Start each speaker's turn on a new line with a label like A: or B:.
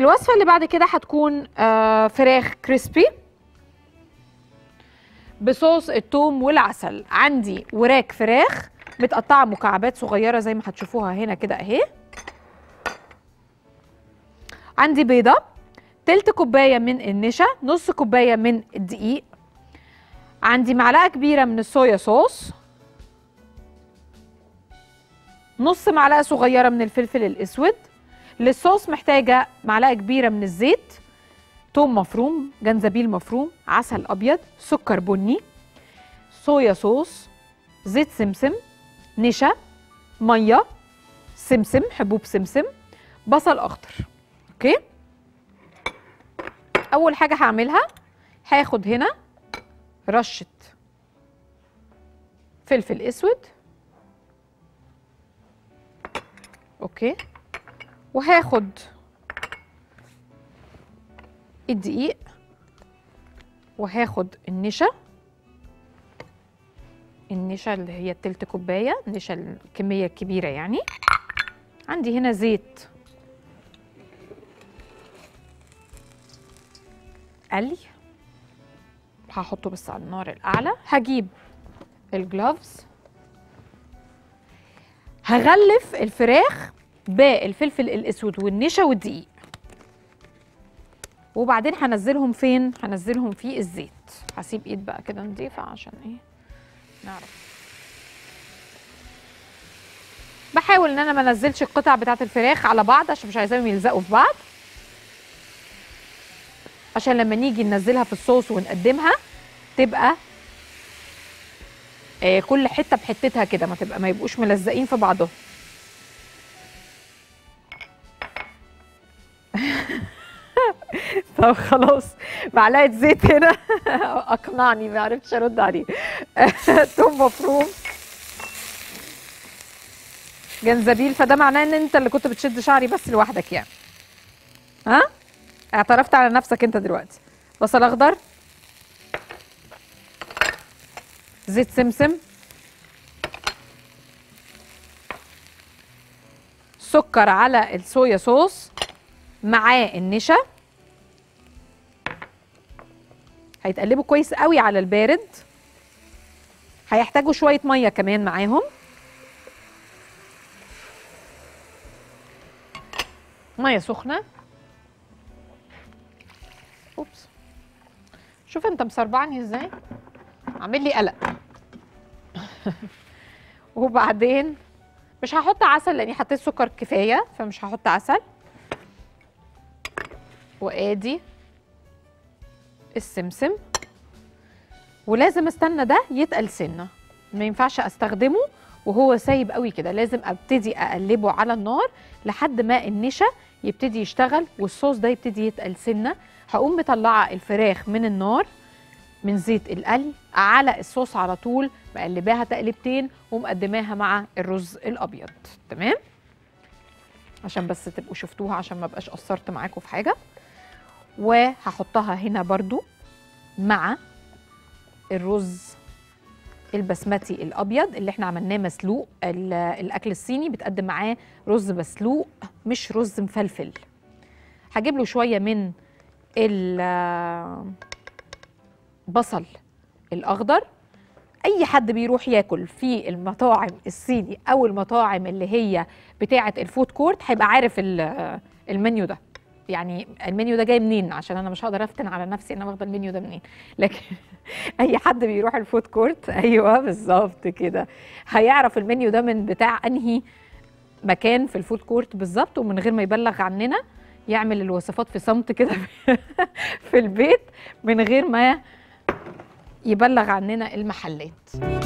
A: الوصفه اللي بعد كده هتكون آه فراخ كريسبي بصوص الثوم والعسل عندي وراك فراخ متقطعه مكعبات صغيره زي ما هتشوفوها هنا كده اهي عندي بيضه تلت كوبايه من النشا نص كوبايه من الدقيق عندي معلقه كبيره من الصويا صوص نص معلقه صغيره من الفلفل الاسود للصوص محتاجه معلقه كبيره من الزيت توم مفروم جنزبيل مفروم عسل ابيض سكر بني صويا صوص زيت سمسم نشا ميه سمسم حبوب سمسم بصل اخضر اوكي اول حاجه هعملها هاخد هنا رشه فلفل اسود اوكي وهاخد الدقيق وهاخد النشا النشا اللي هي التلت كوبايه نشا الكميه الكبيره يعني عندي هنا زيت قلي هحطه بس على النار الاعلى هجيب الجلوفز هغلف الفراخ بالفلفل الاسود والنشا والدقيق وبعدين هنزلهم فين هنزلهم في الزيت هسيب ايد بقى كده نضيفه عشان ايه نعرف بحاول ان انا ما انزلش القطع بتاعه الفراخ على بعض عشان مش عايزاهم يلزقوا في بعض عشان لما نيجي ننزلها في الصوص ونقدمها تبقى آه كل حته بحتتها كده ما تبقى ما يبقوش ملزقين في بعضهم طب خلاص معلقه زيت هنا اقنعني ما عرفتش ارد عليه توم مفروم جنزبيل فده معناه ان انت اللي كنت بتشد شعري بس لوحدك يعني ها اعترفت على نفسك انت دلوقتي بصل اخضر زيت سمسم سكر على الصويا صوص معاه النشا هيتقلبوا كويس قوي على البارد هيحتاجوا شويه ميه كمان معاهم ميه سخنه اوبس شوف انت مسربعني ازاي عامل لي قلق وبعدين مش هحط عسل لاني حطيت سكر كفايه فمش هحط عسل وادي السمسم ولازم استنى ده يتقل سنه ما ينفعش استخدمه وهو سايب قوي كده لازم ابتدي اقلبه على النار لحد ما النشا يبتدي يشتغل والصوص ده يبتدي يتقل سنه هقوم مطلعه الفراخ من النار من زيت القلي على الصوص على طول مقلباها تقلبتين ومقدماها مع الرز الابيض تمام عشان بس تبقوا شفتوها عشان ما بقاش قصرت معاكم في حاجه وهحطها هنا برضو مع الرز البسمتي الابيض اللي احنا عملناه مسلوق الاكل الصيني بتقدم معاه رز مسلوق مش رز مفلفل هجيب له شويه من البصل الاخضر اي حد بيروح ياكل في المطاعم الصيني او المطاعم اللي هي بتاعه الفود كورت هيبقى عارف المنيو ده يعني المنيو ده جاي منين عشان انا مش هقدر افتن على نفسي انا واخده المنيو ده منين لكن اي حد بيروح الفود كورت ايوه بالظبط كده هيعرف المنيو ده من بتاع انهي مكان في الفود كورت بالظبط ومن غير ما يبلغ عننا يعمل الوصفات في صمت كده في البيت من غير ما يبلغ عننا المحلات